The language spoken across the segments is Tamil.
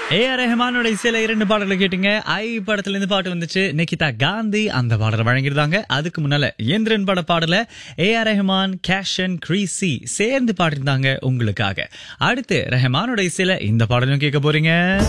ஏ ஆர் ரஹ்மானோட இசையில இரண்டு பாடல்களை கேட்டீங்க ஐ படத்துல இருந்து பாட்டு வந்துச்சு நிகிதா காந்தி அந்த பாடலை வழங்கியிருந்தாங்க அதுக்கு முன்னால இயந்திரன் பட பாடல ஏ ஆர் ரஹ்மான் கேஷன் கிரீசி சேர்ந்து பாடிருந்தாங்க உங்களுக்காக அடுத்து ரஹ்மானோட இசையில இந்த பாடலும் கேட்க போறீங்க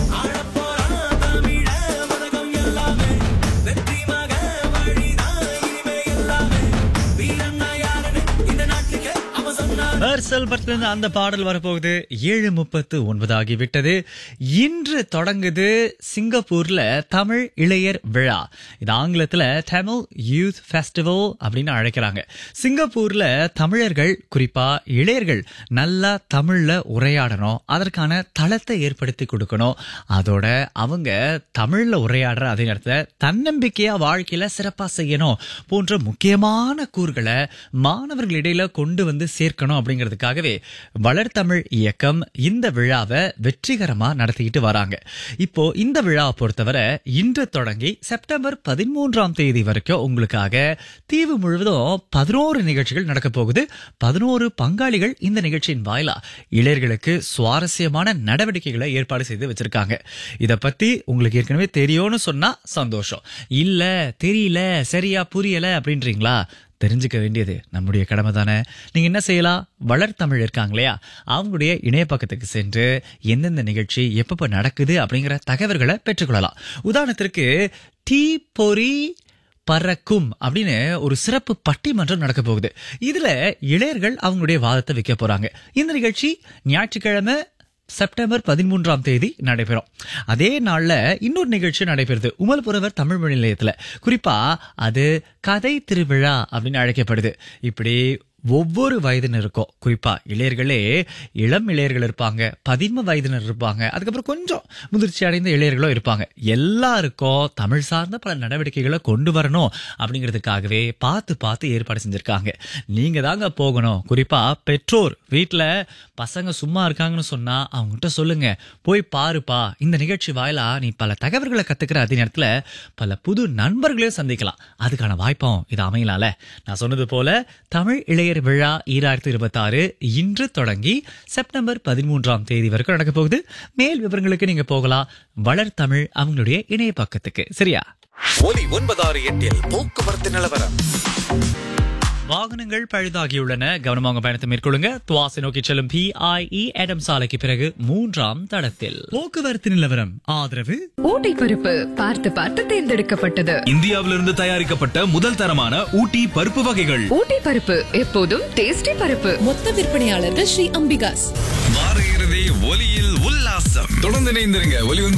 மெர்சல் படத்துல இருந்து அந்த பாடல் வரப்போகுது ஏழு முப்பத்து ஒன்பது ஆகிவிட்டது இன்று தொடங்குது சிங்கப்பூர்ல தமிழ் இளையர் விழா இது ஆங்கிலத்துல தமிழ் யூத் ஃபெஸ்டிவல் அப்படின்னு அழைக்கிறாங்க சிங்கப்பூர்ல தமிழர்கள் குறிப்பா இளையர்கள் நல்லா தமிழ்ல உரையாடணும் அதற்கான தளத்தை ஏற்படுத்தி கொடுக்கணும் அதோட அவங்க தமிழ்ல உரையாடுற அதே நேரத்துல தன்னம்பிக்கையா வாழ்க்கையில சிறப்பா செய்யணும் போன்ற முக்கியமான கூறுகளை மாணவர்களிடையில கொண்டு வந்து சேர்க்கணும் அப்படிங்கிறதுக்காகவே வளர்தமிழ் இயக்கம் இந்த விழாவை வெற்றிகரமா நடத்திக்கிட்டு வராங்க இப்போ இந்த விழாவை பொறுத்தவரை இன்று தொடங்கி செப்டம்பர் பதிமூன்றாம் தேதி வரைக்கும் உங்களுக்காக தீவு முழுவதும் பதினோரு நிகழ்ச்சிகள் நடக்க போகுது பதினோரு பங்காளிகள் இந்த நிகழ்ச்சியின் வாயிலா இளையர்களுக்கு சுவாரஸ்யமான நடவடிக்கைகளை ஏற்பாடு செய்து வச்சிருக்காங்க இத பத்தி உங்களுக்கு ஏற்கனவே தெரியும்னு சொன்னா சந்தோஷம் இல்ல தெரியல சரியா புரியல அப்படின்றீங்களா தெரிஞ்சுக்க வேண்டியது நம்முடைய கடமை தானே நீங்க என்ன செய்யலாம் வளர்த்தமிழ் இருக்காங்க இல்லையா அவங்களுடைய இணைய பக்கத்துக்கு சென்று எந்தெந்த நிகழ்ச்சி எப்பப்ப நடக்குது அப்படிங்கிற தகவல்களை பெற்றுக்கொள்ளலாம் உதாரணத்திற்கு டீ பொறி பறக்கும் அப்படின்னு ஒரு சிறப்பு பட்டிமன்றம் நடக்க போகுது இதுல இளையர்கள் அவங்களுடைய வாதத்தை வைக்க போறாங்க இந்த நிகழ்ச்சி ஞாயிற்றுக்கிழமை செப்டம்பர் பதிமூன்றாம் தேதி நடைபெறும் அதே நாள்ல இன்னொரு நிகழ்ச்சி நடைபெறுது உமல்புரவர் தமிழ் மொழி நிலையத்துல குறிப்பா அது கதை திருவிழா அப்படின்னு அழைக்கப்படுது இப்படி ஒவ்வொரு வயதினருக்கும் குறிப்பா இளையர்களே இளம் இளையர்கள் இருப்பாங்க பதின்ம வயதினர் இருப்பாங்க அதுக்கப்புறம் கொஞ்சம் முதிர்ச்சி அடைந்த இளையர்களும் இருப்பாங்க எல்லாருக்கும் தமிழ் சார்ந்த பல நடவடிக்கைகளை கொண்டு வரணும் அப்படிங்கிறதுக்காகவே பார்த்து பார்த்து ஏற்பாடு செஞ்சிருக்காங்க நீங்க தாங்க போகணும் குறிப்பா பெற்றோர் வீட்டுல பசங்க சும்மா இருக்காங்கன்னு சொன்னா அவங்ககிட்ட சொல்லுங்க போய் பாருப்பா இந்த நிகழ்ச்சி வாயிலா நீ பல தகவல்களை கத்துக்கிற அதே நேரத்துல பல புது நண்பர்களையும் சந்திக்கலாம் அதுக்கான வாய்ப்பும் இது அமையலாம்ல நான் சொன்னது போல தமிழ் இளையர் விழா ஈராயிரத்தி இருபத்தி ஆறு இன்று தொடங்கி செப்டம்பர் பதிமூன்றாம் தேதி வரைக்கும் நடக்க போகுது மேல் விவரங்களுக்கு நீங்க போகலாம் வளர் தமிழ் அவங்களுடைய இணைய பக்கத்துக்கு சரியா ஒலி ஒன்பதாறு எட்டில் போக்குவரத்து நிலவரம் வாகனங்கள் பழுதாகியுள்ளன கவனமாக பயணத்தை மேற்கொள்ளுங்க துவாசை நோக்கி செல்லும் பிஐஇ எடம் சாலைக்கு பிறகு மூன்றாம் தடத்தில் போக்குவரத்து நிலவரம் ஆதரவு ஊட்டி பருப்பு பார்த்து பார்த்து தேர்ந்தெடுக்கப்பட்டது இந்தியாவிலிருந்து தயாரிக்கப்பட்ட முதல் தரமான ஊட்டி பருப்பு வகைகள் ஊட்டி பருப்பு எப்போதும் டேஸ்டி பருப்பு மொத்த விற்பனையாளர்கள் ஸ்ரீ அம்பிகாஸ் வார இறுதி ஒலியில் உல்லாசம் தொடர்ந்து இணைந்திருங்க ஒலி